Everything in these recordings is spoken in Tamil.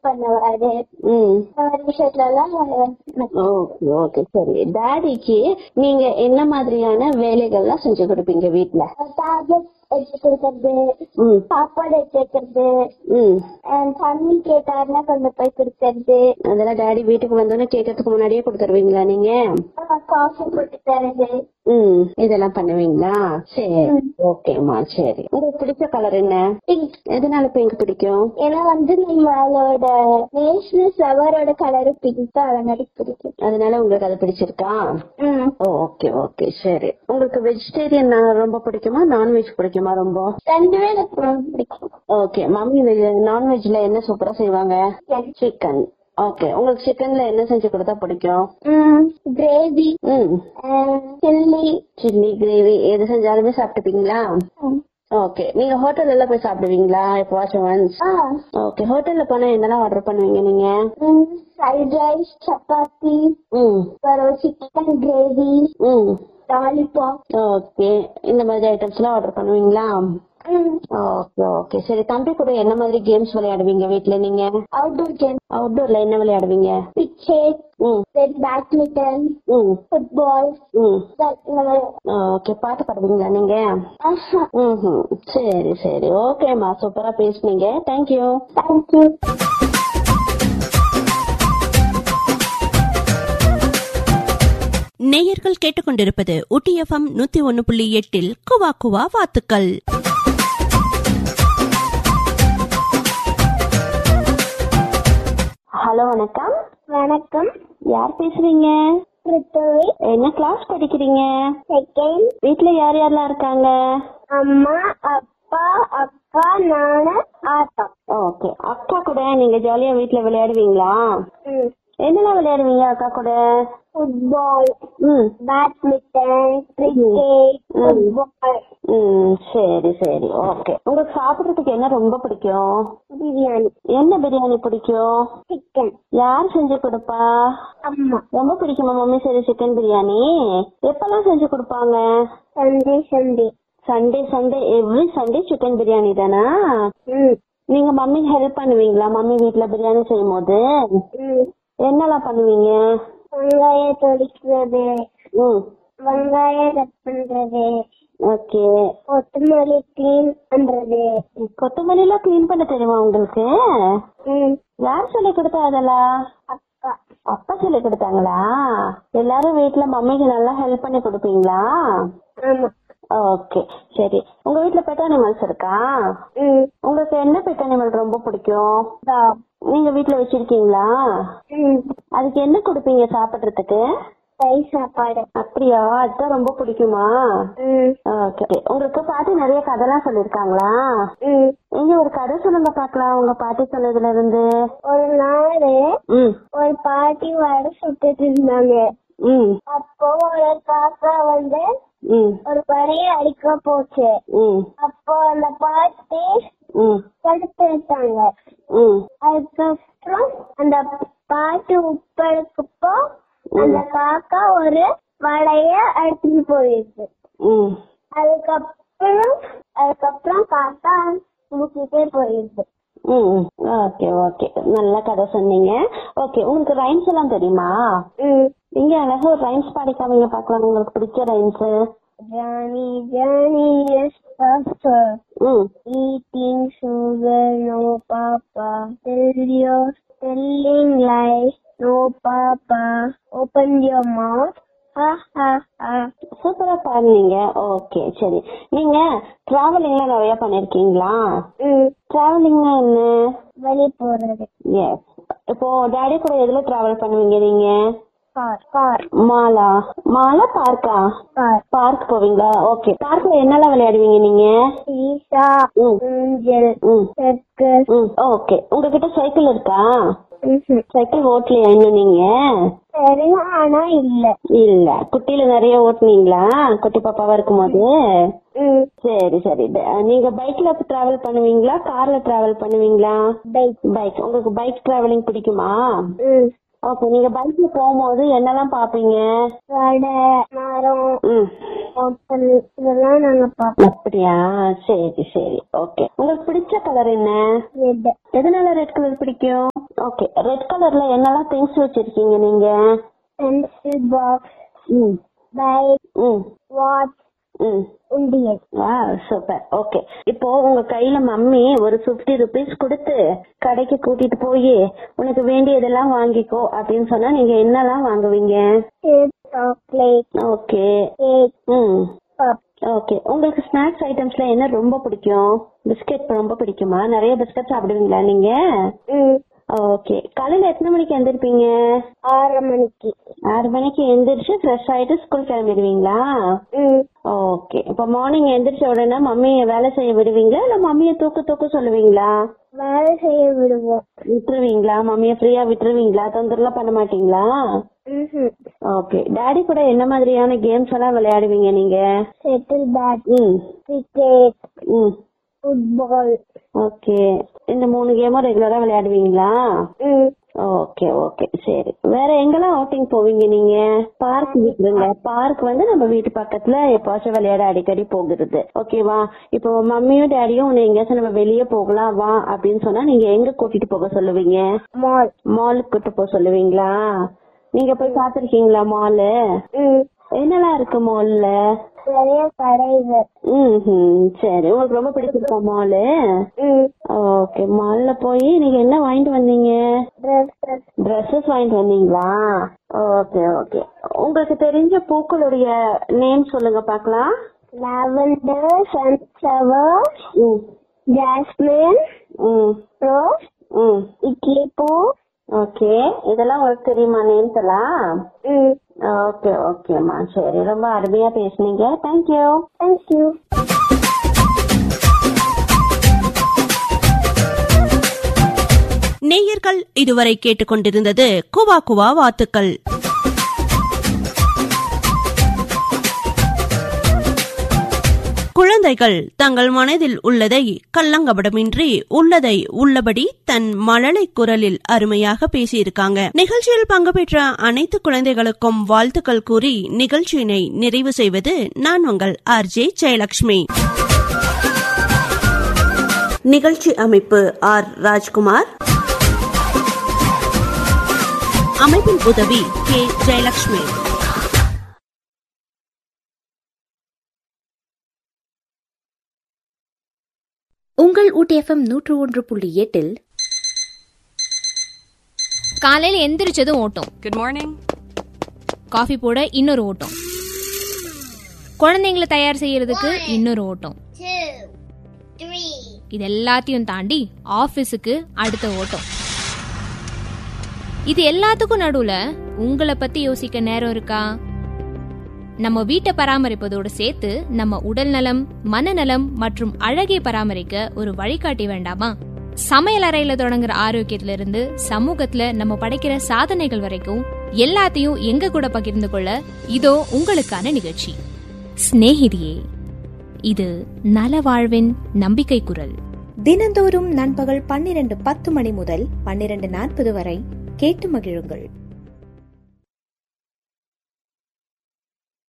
பண்ணுவாரு ம் இந்த மாதிரி விஷயத்துல எல்லாம் ஓகே ஓகே சரி டாடிக்கு நீங்க என்ன மாதிரியான வேலைகள்லாம் செஞ்சு கொடுப்பீங்க வீட்ல டேப்லெட் எடுத்து கொடுக்கறது ம் சாப்பாடு எடுத்து வைக்கிறது ம் அஹ் தண்ணி கேட்டாருன்னா கொண்டு போய் கொடுக்கறது அதெல்லாம் டாடி வீட்டுக்கு வந்தோன்னே கேட்கறதுக்கு முன்னாடியே கொடுத்துருவீங்களா நீங்க காஃபி போட்டு தரது ம் இதெல்லாம் பண்ணுவீங்களா சரி ஓகேம்மா சரி உங்களுக்கு பிடிச்ச கலர் என்ன பிங்க் எதனால பிங்க் பிடிக்கும் ஏன்னா வந்து நம்மளோட நேஷனல் ஃபிளவரோட கலரு பிங்க் அதனால பிடிக்கும் அதனால உங்களுக்கு அது பிடிச்சிருக்கா ம் ஓகே ஓகே சரி உங்களுக்கு வெஜிடேரியன் ரொம்ப பிடிக்குமா நான்வெஜ் பிடிக்குமா ரொம்ப ரெண்டுமே எனக்கு ரொம்ப பிடிக்கும் ஓகே மம்மி நான்வெஜ்ல என்ன சூப்பரா செய்வாங்க சிக்கன் ஓகே உங்களுக்கு சிக்கன்ல என்ன செஞ்சு கொடுத்தா பிடிக்கும் கிரேவி ம் சில்லி சில்லி கிரேவி எது செஞ்சாலுமே சாப்பிட்டுப்பீங்களா ஓகே நீங்க ஹோட்டல்ல எல்லாம் போய் சாப்பிடுவீங்களா எப்பவாச்சும் ஒன்ஸ் ஓகே ஹோட்டல்ல போனா என்னெல்லாம் ஆர்டர் பண்ணுவீங்க நீங்க ஃப்ரைட் ரைஸ் சப்பாத்தி ம் அப்புறம் சிக்கன் கிரேவி ம் லாலிபாப் ஓகே இந்த மாதிரி ஐட்டம்ஸ் எல்லாம் ஆர்டர் பண்ணுவீங்களா ஓகே ஓகே சரி தம்பி கூட என்ன மாதிரி கேம்ஸ் விளையாடுவீங்க வீட்ல நீங்க அவுட்டோர் கேம் அவுட்டோர்ல என்ன விளையாடுவீங்க கிரிக்கெட் ம் பேட்மிண்டன் ம் ஃபுட்பால் ம் ஓகே பாட்டு பாடுவீங்களா நீங்க ம் சரி சரி ஓகேம்மா சூப்பரா பேசுனீங்க தேங்க்யூ தேங்க்யூ நேயர்கள் கேட்டுக்கொண்டிருப்பது ஊட்டி எஃப்எம் நூத்தி ஒன்னு புள்ளி எட்டில் குவா குவா வாத்துக்கள் ஹலோ வணக்கம் வணக்கம் யார் பேசுறீங்க பிருத்தவி என்ன கிளாஸ் படிக்கிறீங்க செகண்ட் வீட்ல யார் யாரெல்லாம் இருக்காங்க அம்மா அப்பா அக்கா நானு ஆத்தா ஓகே அக்கா கூட நீங்க ஜாலியா வீட்ல விளையாடுவீங்களா ம் என்னெல்லாம் விளையாடுவீங்க அக்கா கூட ஃபுட்பால் ம் பேட்மிண்டன் கிரிக்கெட் ஃபுட்பால் ம் சரி சரி ஓகே உங்களுக்கு சாப்பிடுறதுக்கு என்ன ரொம்ப பிடிக்கும் பிரியாணி என்ன பிரியாணி பிடிக்கும் சிக்கன் யார் செஞ்சு கொடுப்பா அம்மா ரொம்ப பிடிக்குமா மம்மி சரி சிக்கன் பிரியாணி எப்பெல்லாம் செஞ்சு கொடுப்பாங்க Sunday Sunday Sunday Sunday every Sunday chicken biryani தானா ம் நீங்க மம்மி ஹெல்ப் பண்ணுவீங்களா மம்மி வீட்ல பிரியாணி செய்யும் போது ம் என்னெல்லாம் பண்ணுவீங்க வெங்காயம் தொளிக்கிறது ம் வெங்காயம் கட் பண்றது ஓகே கொத்தமல்லி கிளீன் பண்றது கொத்தமல்லி எல்லாம் கிளீன் பண்ண தெரியுமா உங்களுக்கு ம் யார் சொல்லி கொடுத்தா அதெல்லாம் அக்கா அப்பா சொல்லி கொடுத்தாங்களா எல்லாரும் வீட்ல மம்மிக்கு நல்லா ஹெல்ப் பண்ணி கொடுப்பீங்களா ஆமா ஓகே சரி உங்க வீட்ல பெட் அனிமல்ஸ் இருக்கா ம் உங்களுக்கு என்ன பெட் அனிமல் ரொம்ப பிடிக்கும் டாக் நீங்க வீட்ல வச்சிருக்கீங்களா ம் அதுக்கு என்ன கொடுப்பீங்க சாப்பிடுறதுக்கு தயிர் சாப்பாடு அப்படியா அதுதான் ரொம்ப பிடிக்குமா ம் ஓகே உங்களுக்கு பாட்டி நிறைய கதைலாம் சொல்லிருக்காங்களா ம் எங்க ஒரு கதை சொல்லுங்க பாக்கலாம் உங்க பாட்டி சொன்னதுல இருந்து ஒரு நாள் ம் ஒரு பாட்டி வடை சுட்டுட்டு இருந்தாங்க ம் அப்போ ஒரு காக்கா வந்து ம் ஒரு வடைய அடிக்க போச்சு ம் அப்போ அந்த பாட்டி ம் தடுத்து விட்டாங்க ம் அதுக்கப்புறம் அந்த பாட்டு உப்பெடுக்கப்போ அந்த காக்கா ஒரு வடைய எடுத்துட்டு போயிருக்கு ம் அதுக்கப்புறம் அதுக்கப்புறம் காக்கா தூக்கிட்டே போயிருக்கு ம் ஓகே ஓகே நல்ல கதை சொன்னீங்க ஓகே உங்களுக்கு ரைம்ஸ் எல்லாம் தெரியுமா ம் நீங்க அழகா ஒரு ரைம்ஸ் பாடிக்காமீங்க பாக்கலாம் உங்களுக்கு பிடிச்ச rhymes Johnny, Johnny is faster. ம் Eating sugar, no papa. Tell your telling lies, no papa. Open your mouth. Ha ha ha. சூப்பரா பாடுனீங்க ஓகே சரி நீங்க டிராவலிங்லாம் நிறைய பண்ணிருக்கீங்களா ம் டிராவலிங்னா என்ன வெளியே போறது எஸ் இப்போ டாடி கூட எதுல டிராவல் பண்ணுவீங்க நீங்க கார் கார் மாலா மாலா பார்க்கா கார் பார்க் போவீங்களா ஓகே பார்க்ல என்னெல்லாம் விளையாடுவீங்க நீங்க சீசா ம். ஊஞ்சல் ம் சர்க்கஸ் ம் ஓகே உங்ககிட்ட சைக்கிள் இருக்கா ம்ஹும். சைக்கிள் ஓட்டலையா இன்னும் நீங்க தெரியும் ஆனா இல்ல இல்ல குட்டியில நிறைய ஓட்டுனீங்களா குட்டி பாப்பாவா இருக்கும்போது ம் சரி சரி ட- நீங்க பைக்ல டிராவல் பண்ணுவீங்களா கார்ல டிராவல் பண்ணுவீங்களா பைக் பைக் உங்களுக்கு பைக் டிராவலிங் பிடிக்குமா ம் ஓகே நீங்க பைக்ல போகும்போது என்னெல்லாம் பாப்பீங்க கடை மரம் ம் ஹோட்டல் இதெல்லாம் நாங்க பார்ப்போம் அப்படியா சரி சரி ஓகே உங்களுக்கு பிடிச்ச கலர் என்ன ரெட் எதனால ரெட் கலர் பிடிக்கும் ஓகே ரெட் கலர்ல என்னெல்லாம் திங்ஸ் வச்சிருக்கீங்க நீங்க pencil box, ம் bike, ம் watch, ம் Indian. வா சூப்பர் ஓகே இப்போ உங்க கையில மம்மி ஒரு பிப்டி ருபீஸ் கொடுத்து கடைக்கு கூட்டிட்டு போய் உனக்கு வேண்டியதெல்லாம் வாங்கிக்கோ அப்படின்னு சொன்னா நீங்க என்னெல்லாம் வாங்குவீங்க Chips, chocolate, ஓகே cake, ம் puff. ஓகே உங்களுக்கு ஸ்நாக்ஸ் ஐட்டம்ஸ்ல என்ன ரொம்ப பிடிக்கும் பிஸ்கட் ரொம்ப பிடிக்குமா நிறைய பிஸ்கட் சாப்பிடுவீங்களா நீங்க ம் ஓகே காலையில எத்தனை மணிக்கு எந்திருப்பீங்க ஆறு மணிக்கு ஆறு மணிக்கு எந்திரிச்சு ஃப்ரெஷ் ஆயிட்டு ஸ்கூல் கிளம்பிடுவீங்களா ம் ஓகே இப்ப மார்னிங் எந்திரிச்ச உடனே மம்மிய வேலை செய்ய விடுவீங்களா இல்ல மம்மிய தூக்கு தூக்கு சொல்லுவீங்களா வேலை செய்ய விடுவோம் விட்டுருவீங்களா மம்மிய ஃப்ரீயா விட்டுருவீங்களா தொந்தரவுலாம் பண்ண மாட்டீங்களா ம்ஹும். ஓகே டாடி கூட என்ன மாதிரியான கேம்ஸ் எல்லாம் விளையாடுவீங்க நீங்க செட்டில் பேட் ம் கிரிக்கெட் ம் ஃபுட்பால் ஓகே இந்த மூணு கேமும் ரெகுலரா விளையாடுவீங்களா ம் ஓகே ஓகே சரி வேற எங்கெல்லாம் அவுட்டிங் போவீங்க நீங்க பார்க் விட்டுருங்க பார்க் வந்து நம்ம வீட்டு பக்கத்துல எப்பாச்சும் விளையாட அடிக்கடி போகிறது ஓகேவா இப்போ மம்மியும் டேடியும் உன்னை எங்கேயாச்சும் நம்ம வெளியே போகலாம் வா அப்படின்னு சொன்னா நீங்க எங்க கூட்டிட்டு போக சொல்லுவீங்க மால் மாலுக்கு கூட்டு போக சொல்லுவீங்களா நீங்க போய் பாத்திருக்கீங்களா மாலு ம் என்னெல்லாம் இருக்கு மால்ல நிறைய கடைகள் ம் சரி உங்களுக்கு ரொம்ப பிடிச்சிருக்கா மாலு ம் ஓகே மால்ல போய் நீங்க என்ன வாங்கிட்டு வந்தீங்க ட்ரெஸ்ஸஸ் ட்ரெஸ்ஸஸ் வாங்கிட்டு வந்தீங்களா ஓகே ஓகே உங்களுக்கு தெரிஞ்ச பூக்களுடைய நேம் சொல்லுங்க பார்க்கலாம் லாவெண்டர் சன்ஃப்ளவர் ம் ஜாஸ்மின் ம் ரோஸ் ம் இட்லி பூ ஓகே இதெல்லாம் உங்களுக்கு தெரியுமா நேம்ஸ் எல்லாம் ம் ஓகே ஓகேம்மா சரி ரொம்ப அருமையா பேசுனீங்க தேங்க்யூ தேங்க்யூ நேயர்கள் இதுவரை கேட்டுக்கொண்டிருந்தது குவா குவா வாத்துக்கள் குழந்தைகள் தங்கள் மனதில் உள்ளதை கள்ளங்கபடமின்றி உள்ளதை உள்ளபடி தன் மழலை குரலில் அருமையாக பேசியிருக்காங்க நிகழ்ச்சியில் பங்கு பெற்ற அனைத்து குழந்தைகளுக்கும் வாழ்த்துக்கள் கூறி நிகழ்ச்சியினை நிறைவு செய்வது நான் உங்கள் ஆர்ஜே ஜெயலட்சுமி நிகழ்ச்சி அமைப்பு ஆர் ராஜ்குமார் அமைப்பின் உதவி கே ஜெயலட்சுமி உங்கள் ஊட்டிஎஃப்எம் நூற்று ஒன்று புள்ளி எட்டில் காலையில எந்திரிச்சதும் ஓட்டம் குட் மார்னிங் காஃபி போட இன்னொரு ஓட்டம் குழந்தைங்களை தயார் செய்யறதுக்கு இன்னொரு ஓட்டம் இது எல்லாத்தையும் தாண்டி ஆபீஸுக்கு அடுத்த ஓட்டம் இது எல்லாத்துக்கும் நடுவுல உங்களை பத்தி யோசிக்க நேரம் இருக்கா நம்ம வீட்டை பராமரிப்பதோடு சேர்த்து நம்ம உடல் நலம் மனநலம் மற்றும் அழகை பராமரிக்க ஒரு வழிகாட்டி வேண்டாமா சமையல் அறையில தொடங்குற ஆரோக்கியத்துல இருந்து சமூகத்துல நம்ம படைக்கிற சாதனைகள் வரைக்கும் எல்லாத்தையும் எங்க கூட பகிர்ந்து கொள்ள இதோ உங்களுக்கான நிகழ்ச்சி சிநேகிதியே இது நல வாழ்வின் நம்பிக்கை குரல் தினந்தோறும் நண்பகல் பன்னிரண்டு பத்து மணி முதல் பன்னிரண்டு நாற்பது வரை கேட்டு மகிழுங்கள்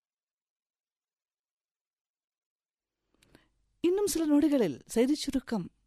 இன்னும் சில நொடிகளில் செய்திச் சுருக்கம்